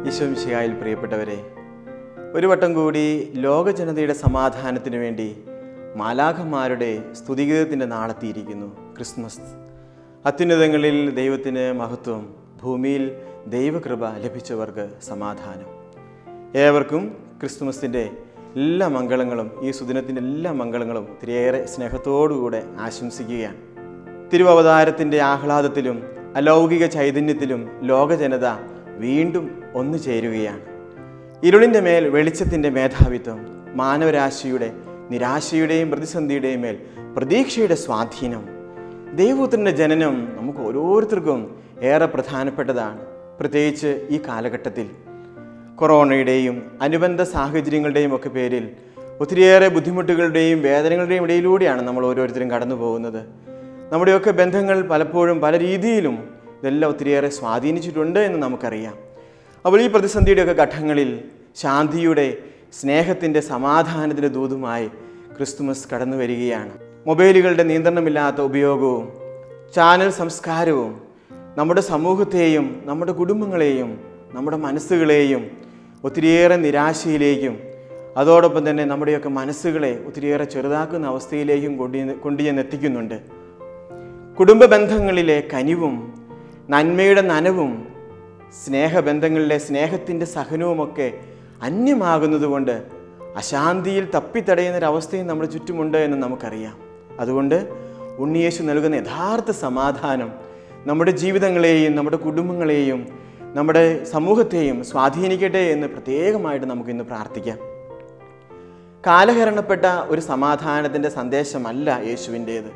ഈശോമിശിഹായിൽ പ്രിയപ്പെട്ടവരെ ഒരു വട്ടം കൂടി ലോക ജനതയുടെ സമാധാനത്തിനു വേണ്ടി മാലാഖമാരുടെ സ്തുതിഗീതത്തിൻ്റെ നാളെത്തിയിരിക്കുന്നു ക്രിസ്മസ് അത്യുന്നതങ്ങളിൽ ദൈവത്തിന് മഹത്വം ഭൂമിയിൽ ദൈവകൃപ ലഭിച്ചവർക്ക് സമാധാനം ഏവർക്കും ക്രിസ്തുമസിൻ്റെ എല്ലാ മംഗളങ്ങളും ഈ സുദിനത്തിൻ്റെ എല്ലാ മംഗളങ്ങളും ഒത്തിരിയേറെ സ്നേഹത്തോടുകൂടെ ആശംസിക്കുകയാണ് തിരുവവതാരത്തിൻ്റെ ആഹ്ലാദത്തിലും അലൗകിക ചൈതന്യത്തിലും ലോക ജനത വീണ്ടും ഒന്നു ചേരുകയാണ് ഇരുളിൻ്റെ മേൽ വെളിച്ചത്തിൻ്റെ മേധാവിത്വം മാനവരാശിയുടെ നിരാശയുടെയും പ്രതിസന്ധിയുടെയും മേൽ പ്രതീക്ഷയുടെ സ്വാധീനം ദൈവപുത്രൻ്റെ ജനനം നമുക്ക് ഓരോരുത്തർക്കും ഏറെ പ്രധാനപ്പെട്ടതാണ് പ്രത്യേകിച്ച് ഈ കാലഘട്ടത്തിൽ കൊറോണയുടെയും അനുബന്ധ സാഹചര്യങ്ങളുടെയും ഒക്കെ പേരിൽ ഒത്തിരിയേറെ ബുദ്ധിമുട്ടുകളുടെയും വേദനകളുടെയും ഇടയിലൂടെയാണ് നമ്മൾ ഓരോരുത്തരും കടന്നു പോകുന്നത് നമ്മുടെയൊക്കെ ബന്ധങ്ങൾ പലപ്പോഴും പല രീതിയിലും ഇതെല്ലാം ഒത്തിരിയേറെ സ്വാധീനിച്ചിട്ടുണ്ട് എന്ന് നമുക്കറിയാം അപ്പോൾ ഈ പ്രതിസന്ധിയുടെയൊക്കെ ഘട്ടങ്ങളിൽ ശാന്തിയുടെ സ്നേഹത്തിൻ്റെ സമാധാനത്തിൻ്റെ ദൂതുമായി ക്രിസ്തുമസ് കടന്നു വരികയാണ് മൊബൈലുകളുടെ നിയന്ത്രണമില്ലാത്ത ഉപയോഗവും ചാനൽ സംസ്കാരവും നമ്മുടെ സമൂഹത്തെയും നമ്മുടെ കുടുംബങ്ങളെയും നമ്മുടെ മനസ്സുകളെയും ഒത്തിരിയേറെ നിരാശയിലേക്കും അതോടൊപ്പം തന്നെ നമ്മുടെയൊക്കെ മനസ്സുകളെ ഒത്തിരിയേറെ ചെറുതാക്കുന്ന അവസ്ഥയിലേക്കും കൊണ്ടു കൊണ്ടുചെന്നെത്തിക്കുന്നുണ്ട് കുടുംബ ബന്ധങ്ങളിലെ കനിവും നന്മയുടെ നനവും സ്നേഹബന്ധങ്ങളിലെ സ്നേഹത്തിൻ്റെ സഹനവുമൊക്കെ അന്യമാകുന്നതുകൊണ്ട് അശാന്തിയിൽ തപ്പിത്തടയുന്നൊരവസ്ഥയും നമ്മുടെ ചുറ്റുമുണ്ട് എന്ന് നമുക്കറിയാം അതുകൊണ്ട് ഉണ്ണിയേശു നൽകുന്ന യഥാർത്ഥ സമാധാനം നമ്മുടെ ജീവിതങ്ങളെയും നമ്മുടെ കുടുംബങ്ങളെയും നമ്മുടെ സമൂഹത്തെയും സ്വാധീനിക്കട്ടെ എന്ന് പ്രത്യേകമായിട്ട് നമുക്കിന്ന് പ്രാർത്ഥിക്കാം കാലഹരണപ്പെട്ട ഒരു സമാധാനത്തിൻ്റെ സന്ദേശമല്ല യേശുവിൻ്റേത്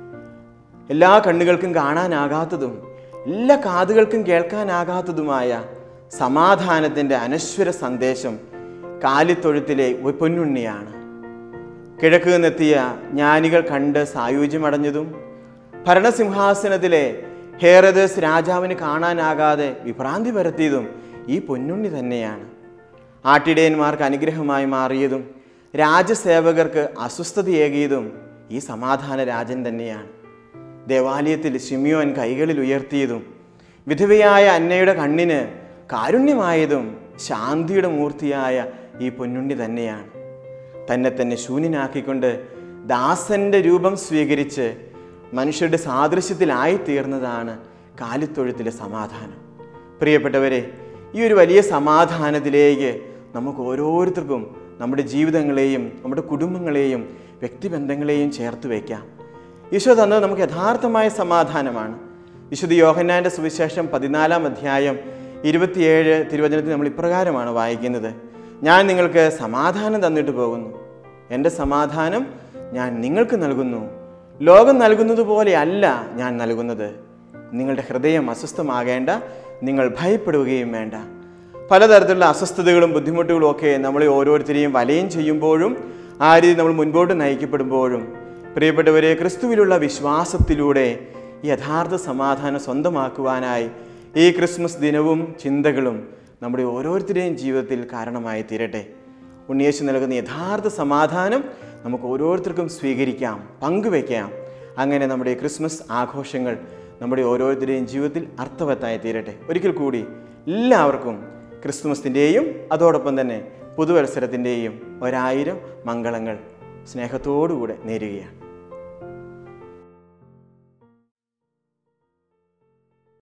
എല്ലാ കണ്ണുകൾക്കും കാണാനാകാത്തതും എല്ലാ കാതുകൾക്കും കേൾക്കാനാകാത്തതുമായ സമാധാനത്തിൻ്റെ അനശ്വര സന്ദേശം കാലിത്തൊഴുത്തിലെ ഒരു പൊന്നുണ്ണിയാണ് കിഴക്ക് നിന്നെത്തിയ ജ്ഞാനികൾ കണ്ട് സായുജ്യമടഞ്ഞതും ഭരണസിംഹാസനത്തിലെ ഹേറദസ് രാജാവിന് കാണാനാകാതെ വിഭ്രാന്തി പരത്തിയതും ഈ പൊന്നുണ്ണി തന്നെയാണ് ആട്ടിടയന്മാർക്ക് അനുഗ്രഹമായി മാറിയതും രാജസേവകർക്ക് അസ്വസ്ഥതയേകിയതും ഈ സമാധാന രാജൻ തന്നെയാണ് ദേവാലയത്തിൽ ശിമിയോൻ കൈകളിൽ ഉയർത്തിയതും വിധവയായ അന്നയുടെ കണ്ണിന് കാരുണ്യമായതും ശാന്തിയുടെ മൂർത്തിയായ ഈ പൊന്നുണ്ണി തന്നെയാണ് തന്നെ തന്നെ ശൂന്യനാക്കിക്കൊണ്ട് ദാസന്റെ രൂപം സ്വീകരിച്ച് മനുഷ്യരുടെ സാദൃശ്യത്തിലായി തീർന്നതാണ് കാലിത്തൊഴുത്തിലെ സമാധാനം പ്രിയപ്പെട്ടവരെ ഈ ഒരു വലിയ സമാധാനത്തിലേക്ക് നമുക്ക് ഓരോരുത്തർക്കും നമ്മുടെ ജീവിതങ്ങളെയും നമ്മുടെ കുടുംബങ്ങളെയും വ്യക്തിബന്ധങ്ങളെയും ചേർത്ത് വയ്ക്കാം ഈശോ തന്നത് നമുക്ക് യഥാർത്ഥമായ സമാധാനമാണ് വിശുദ്ധ യോഹന്നാൻ്റെ സുവിശേഷം പതിനാലാം അധ്യായം ഇരുപത്തിയേഴ് തിരുവചനത്തിൽ നമ്മൾ ഇപ്രകാരമാണ് വായിക്കുന്നത് ഞാൻ നിങ്ങൾക്ക് സമാധാനം തന്നിട്ട് പോകുന്നു എൻ്റെ സമാധാനം ഞാൻ നിങ്ങൾക്ക് നൽകുന്നു ലോകം നൽകുന്നത് പോലെയല്ല ഞാൻ നൽകുന്നത് നിങ്ങളുടെ ഹൃദയം അസ്വസ്ഥമാകേണ്ട നിങ്ങൾ ഭയപ്പെടുകയും വേണ്ട പലതരത്തിലുള്ള അസ്വസ്ഥതകളും ബുദ്ധിമുട്ടുകളും ഒക്കെ നമ്മളെ ഓരോരുത്തരെയും വലയം ചെയ്യുമ്പോഴും ആ രീതി നമ്മൾ മുൻപോട്ട് നയിക്കപ്പെടുമ്പോഴും പ്രിയപ്പെട്ടവരെ ക്രിസ്തുവിലുള്ള വിശ്വാസത്തിലൂടെ ഈ യഥാർത്ഥ സമാധാനം സ്വന്തമാക്കുവാനായി ഈ ക്രിസ്മസ് ദിനവും ചിന്തകളും നമ്മുടെ ഓരോരുത്തരുടെയും ജീവിതത്തിൽ കാരണമായി തീരട്ടെ ഉണ്ണിയേശു നൽകുന്ന യഥാർത്ഥ സമാധാനം നമുക്ക് ഓരോരുത്തർക്കും സ്വീകരിക്കാം പങ്കുവയ്ക്കാം അങ്ങനെ നമ്മുടെ ഈ ക്രിസ്മസ് ആഘോഷങ്ങൾ നമ്മുടെ ഓരോരുത്തരുടെയും ജീവിതത്തിൽ അർത്ഥവത്തായി തീരട്ടെ ഒരിക്കൽ കൂടി എല്ലാവർക്കും ക്രിസ്തുമസിൻ്റെയും അതോടൊപ്പം തന്നെ പുതുവത്സരത്തിൻ്റെയും ഒരായിരം മംഗളങ്ങൾ സ്നേഹത്തോടുകൂടെ നേരുകയാണ്